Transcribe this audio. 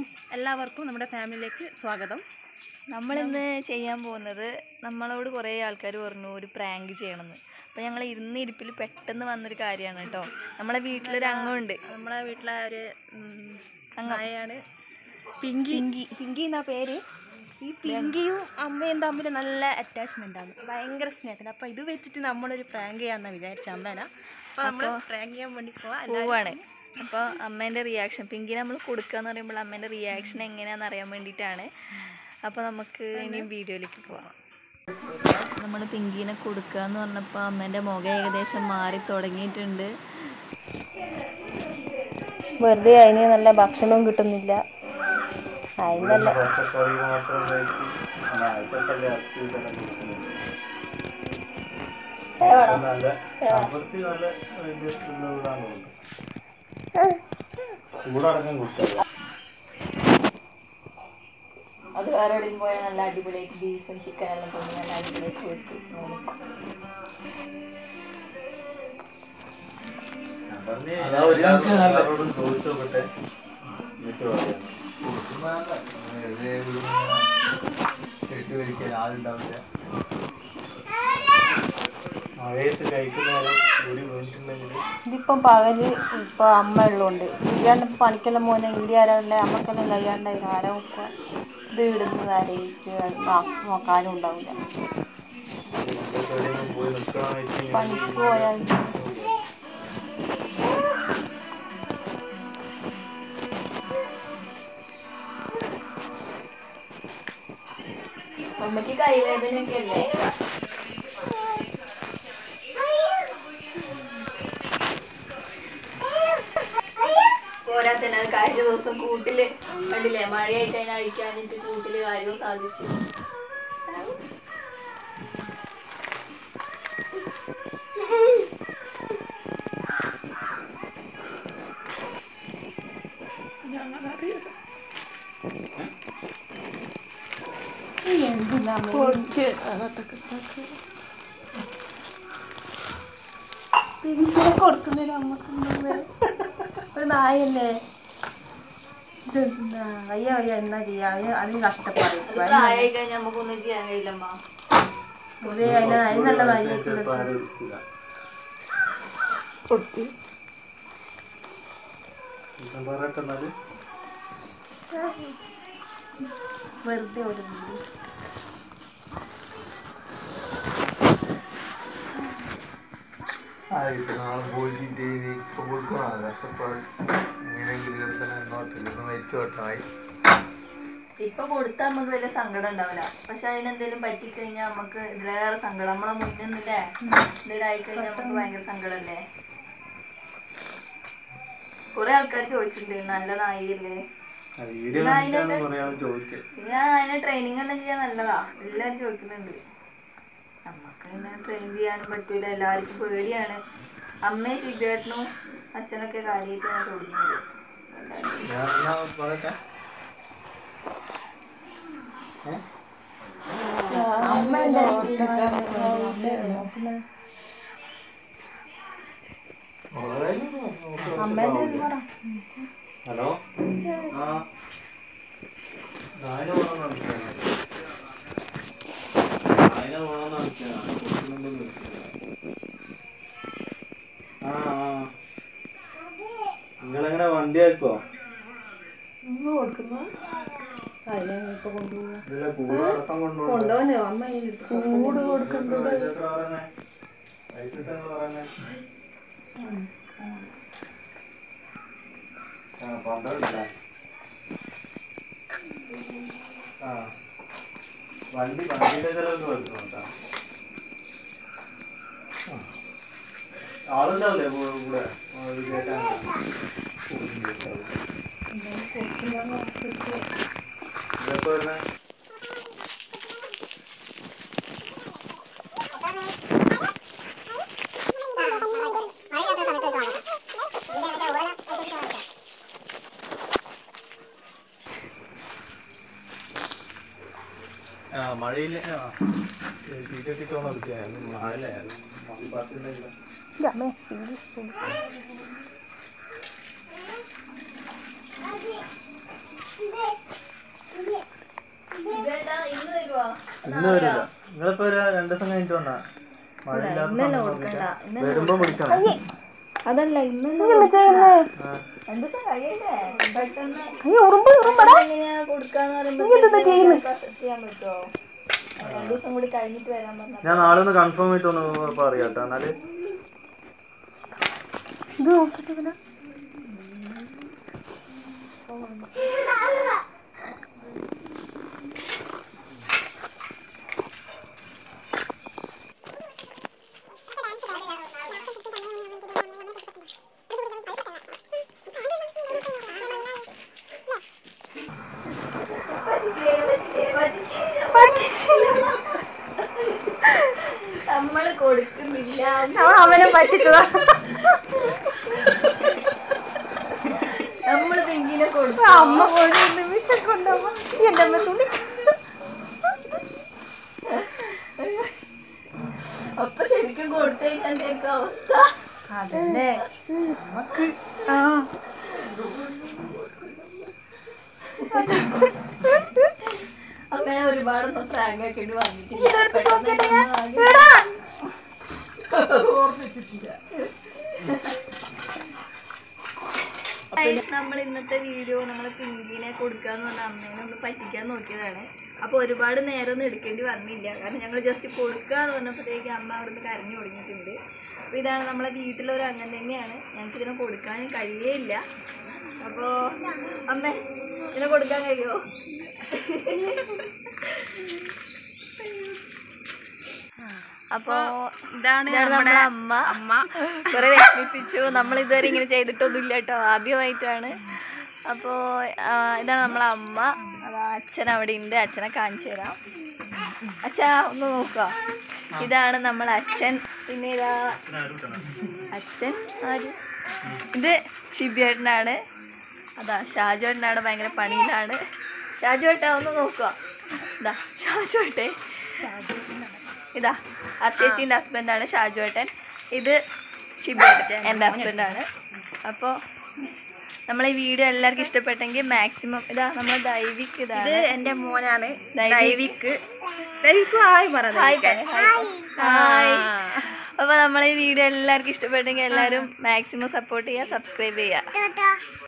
Friends എല്ലാവർക്കും നമ്മുടെ ഫാമിലിയിലേക്ക് സ്വാഗതം നമ്മളിന്ന് ചെയ്യാൻ പോകുന്നത് നമ്മളോട് കുറേ ആൾക്കാർ പറഞ്ഞു ഒരു പ്രാങ്ക് ചെയ്യണമെന്ന് അപ്പോൾ ഞങ്ങൾ ഇരുന്ന ഇരിപ്പിൽ പെട്ടെന്ന് വന്നൊരു കാര്യമാണ് കേട്ടോ നമ്മളെ വീട്ടിലൊരു അംഗമുണ്ട് നമ്മളെ വീട്ടിലെ ഒരു ഉം, അംഗം. നായയാണ് പിങ്കി പിങ്കി എന്നാ പേര് ഈ പിങ്കിയും അമ്മയും തമ്മിൽ നല്ല അറ്റാച്ച്മെന്റ് ആണ് ഭയങ്കര സ്നേഹത്തിന് അപ്പൊ ഇത് വെച്ചിട്ട് നമ്മളൊരു പ്രാങ്ക് ചെയ്യാന്നാ വിചാരിച്ച അമ്മേന അപ്പൊ നമ്മൾ പ്രാങ്ക് ചെയ്യാൻ വേണ്ടി പോവാ പോവാണ് അപ്പോൾ അമ്മേൻ്റെ റിയാക്ഷൻ പിങ്കിനെ നമ്മൾ കൊടുക്കുക എന്ന് പറയുമ്പോൾ അമ്മേൻ്റെ റിയാക്ഷൻ എങ്ങനെയാണെന്ന് അറിയാൻ വേണ്ടിയിട്ടാണ് അപ്പോൾ നമുക്ക് ഇനി വീഡിയോയിലേക്ക് പോവാം നമ്മൾ പിങ്കീനെ കൊടുക്കുക എന്ന് പറഞ്ഞപ്പോൾ അമ്മേൻ്റെ മുഖം ഏകദേശം മാറി തുടങ്ങിയിട്ടുണ്ട് വെറുതെ അതിന് നല്ല ഭക്ഷണവും കിട്ടുന്നില്ല അതിന് നല്ല പച്ചക്കറി മാത്രം കഴിച്ച് നായ്ക്കല്ലേ ഇറച്ചി ഇതെല്ലാം കൊടുക്കുന്നത് നല്ല അവർക്ക് നല്ല interest ഉള്ളതാണ് തോന്നുന്നത് ചൂടടക്കം കൊടുക്കുക അത് വേറെ എവിടെയും പോയാൽ നല്ല അടിപൊളിയായിട്ട് ബീഫും ചിക്കൻ എല്ലാം കൊണ്ട് നല്ല അടിപൊളിയായിട്ട് വെക്കും അതാ ഒരു ആളോടും ചോദിച്ചു നോക്കട്ടെ എന്നിട്ട് പറയാം മഴയത്ത് കഴിക്കുന്നേരം ഒരു വീണിട്ടുണ്ടെങ്കിൽ ഇതിപ്പം പകല് ഇപ്പൊ അമ്മ ഉള്ളതുകൊണ്ട് ഇല്ലാണ്ട് ഇപ്പൊ പണിക്കെല്ലാം മോനെ ഇവിടെ ആരാളെ അമ്മക്കെല്ലാം കഴിയാണ്ടായി ആരാ ഇപ്പൊ ഇത് ഇടുന്നത് ആരയിച്ച് നോക്കാനും ഉണ്ടാവില്ല എവിടെയെങ്കിലും പോയി നിൽക്കണം വെച്ച് പണിക്ക് പോയാൽ അമ്മയ്ക്ക് കൈവേദനയൊക്കെ അല്ലേ പോരാത്തന്നെ അത് കഴിഞ്ഞ ദിവസം കൂട്ടില് കണ്ടില്ലേ മഴയായിട്ട് അതിനെ അഴിക്കാഞ്ഞിട്ട് കൂട്ടില് കാര്യവും സാധിച്ചു പിന്നെ കൊടുക്കുന്നില്ല അമ്മക്ക് ഒരു നായല്ലേ ഇതെന്താ അയ്യ അയ്യ എന്നാ ചെയ്യാ അയ്യ അതിന് കഷ്ടപ്പാട് പ്രായമായി കഴിഞ്ഞാൽ നമുക്കൊന്നും ചെയ്യാൻ കഴിയില്ലമ്മ പൊതുവെ അതിന് അതിന് നല്ല നായ ചിലപ്പോൾ ആരും എടുക്കില്ല ഇപ്പം പറയട്ടെ എന്നാല് വെറുതെ ഒരു വീട്. ആയിട്ട് നാളെ പോയിട്ട് ഇപ്പൊ കൊടുക്കണം കഷ്ടപ്പാട് എങ്ങനെയെങ്കിലും എടുത്തണം എന്നോട്ടില്ല വെച്ചോട്ടായി ഇപ്പൊ കൊടുത്താൽ നമുക്ക് വലിയ സങ്കടം ഉണ്ടാവില്ല പക്ഷെ അതിനെന്തെങ്കിലും പറ്റിക്കഴിഞ്ഞാൽ നമുക്ക് ഇതിലേറെ സങ്കടം നമ്മളെ മുന്നിന്നില്ലേ എന്തെങ്കിലും ആയിക്കഴിഞ്ഞാൽ നമുക്ക് ഭയങ്കര സങ്കടമല്ലേ കുറെ ആൾക്കാർ ചോദിച്ചിട്ടുണ്ട് നല്ല നായികല്ലേ വീഡിയോ കണ്ടിട്ടാണ് പറയാൻ ചോദിച്ചത് പിന്നെ അതിന് ട്രെയിനിങ് എല്ലാം ചെയ്യാൻ നല്ലതാ എല്ലാരും ചോദിക്കുന്നുണ്ട് നമുക്ക് പിന്നെ ട്രെയിൻ ചെയ്യാനും പറ്റൂല എല്ലാവർക്കും പേടിയാണ് അമ്മയും ഷിജേട്ടനും അച്ഛനൊക്കെ കാര്യമായിട്ടാണ് തുടങ്ങിയത് ഞാൻ എന്നാ പറയട്ടെ ഏ? ഹലോ ആ നായന വേണം നടക്കാണ് നായന വേണം നടക്കാണ് കൊടുക്കുന്നുണ്ടെന്ന് വിളിച്ചതാ. ആ ആ നിങ്ങളെങ്ങനെ വണ്ടി ആക്കോ ഇതിലെ കൂട് അടക്കം കൊണ്ടുപോകും കൂട് കൊടുക്കണ്ടോ പൈസ എത്ര പറയുന്നേ ആ പന്ത്രണ്ടില്ല ആ വണ്ടി വണ്ടിയുടെ ചിലവൊക്കെ വരുന്നു കേട്ടോ ആ. ആളുണ്ടാവില്ലേ കൂ- കൂടെ ആ, ഇത് കേട്ടാ ഇതൊക്കെ വരുന്നേ ആ മഴയില്ല ആ ചീറ്റൊട്ടിട്ടോണം എടുക്കാൻ മഴയല്ലേ പത്തില്ല അമ്മേ ആ ഇന്ന് വരില്ല നിങ്ങളിപ്പോ ഒരു രണ്ടു ദിവസം കഴിഞ്ഞിട്ട് വന്നാ മഴ ഇല്ലാത്ത സമയം നോക്കിയിട്ട് വരുമ്പോ വിളിക്കണം അതല്ല ഇന്നലെ ആ. രണ്ടു ദിവസം കഴിയട്ടെ പെട്ടെന്ന് ഈ ഉറുമ്പ് ഉറുമ്പടാ എങ്ങനെയാ കൊടുക്കാന്ന് പറയുമ്പോ ചെയ്യാൻ പറ്റുമോ രണ്ടു ദിവസം കൂടി കഴിഞ്ഞിട്ട് വരാൻ പറഞ്ഞ ഞാൻ നാളെ ഒന്ന് കൺഫേം ആയിട്ട് ഒന്ന് പറയാം കേട്ടോ എന്നാല് ഇത് നോക്കിട്ട് പിന്നെ നമ്മള് കൊടുക്കുന്നില്ല അവൻ അവനെ പറ്റിച്ചതാ നമ്മള് പിങ്കിനെ കൊടുത്തു അമ്മ പോയി നിമിഷം കൊണ്ടമ്മ എന്റെ അമ്മ തുണി അപ്പൊ ശരിക്കും കൊടുത്തേക്കാൻ എന്തൊക്കെ അവസ്ഥ അതന്നെ നമുക്ക് ആ അങ്ങനെ ഒരുപാടൊന്നും പ്രാങ്ക് ഒക്കെ ഇട്ട് വന്നിട്ടില്ല പെട്ടെന്ന് ഇതൊന്നും ആകെ ഓർമ്മിച്ചിട്ടില്ല നമ്മൾ ഇന്നത്തെ വീഡിയോ നമ്മൾ പിങ്കിനെ കൊടുക്കാന്ന് പറഞ്ഞ അമ്മേനെ ഒന്ന് പറ്റിക്കാൻ നോക്കിയതാണ് അപ്പോൾ ഒരുപാട് നേരം ഒന്നും എടുക്കേണ്ടി വന്നില്ല കാരണം ഞങ്ങൾ ജസ്റ്റ് കൊടുക്കുക എന്ന് പറഞ്ഞപ്പോഴത്തേക്ക് അമ്മ അവിടുന്ന് കരഞ്ഞു തുടങ്ങിയിട്ടുണ്ട് അപ്പോൾ ഇതാണ് നമ്മളെ വീട്ടിലൊരു അംഗം തന്നെയാണ് ഞങ്ങൾക്ക് ഇതിനെ കൊടുക്കാൻ കഴിയേയില്ല അപ്പോൾ അമ്മേ ഇതിനെ കൊടുക്കാൻ കഴിയുമോ അപ്പോ ഇതാണ് ഇതാണ് നമ്മുടെ നമ്മുടെ അമ്മ അമ്മ കുറെ വിഷമിപ്പിച്ചു നമ്മൾ ഇതുവരെ ഇങ്ങനെ ചെയ്തിട്ടൊന്നുമില്ല കേട്ടോ ആദ്യമായിട്ടാണ് അപ്പോൾ ഇതാണ് നമ്മളെ അമ്മ അതാ അച്ഛൻ അവിടെ ഉണ്ട് അച്ഛനെ കാണിച്ചു തരാം അച്ഛാ ഒന്ന് നോക്കുക ഇതാണ് നമ്മളെ അച്ഛൻ പിന്നെ ഇതാ അച്ഛൻ ആര് ഇത് ഷിബിയേട്ടനാണ് അതാ ഷാജുവേട്ടനാണ് ഭയങ്കര പണിയിലാണ് ഷാജുവേട്ടാ ഒന്ന് നോക്കുക ഇതാ ഷാജുവേട്ടെ ഇതാ ഹർഷേച്ചിൻ്റെ ഹസ്ബൻഡാണ് ഷാജുവേട്ടൻ ഇത് ഷിബേട്ടൻ എൻ്റെ ഹസ്ബൻഡാണ് അപ്പോൾ നമ്മളെ ഈ വീഡിയോ എല്ലാവർക്കും ഇഷ്ടപ്പെട്ടെങ്കിൽ മാക്സിമം ഇതാ നമ്മൾ ദൈവിക് ഇത് ഇതാണ് എന്റെ മോനാണ് ദൈവിക്. ദൈവിക്ക് ദൈവിക്ക് ഹായ് പറ ഹായ് ദൈവിക്ക്. ഹായ് ആ. അപ്പോൾ നമ്മളെ ഈ വീഡിയോ എല്ലാവർക്കും ഇഷ്ടപ്പെട്ടെങ്കിൽ എല്ലാവരും മാക്സിമം സപ്പോർട്ട് ചെയ്യുക സബ്സ്ക്രൈബ് ചെയ്യുക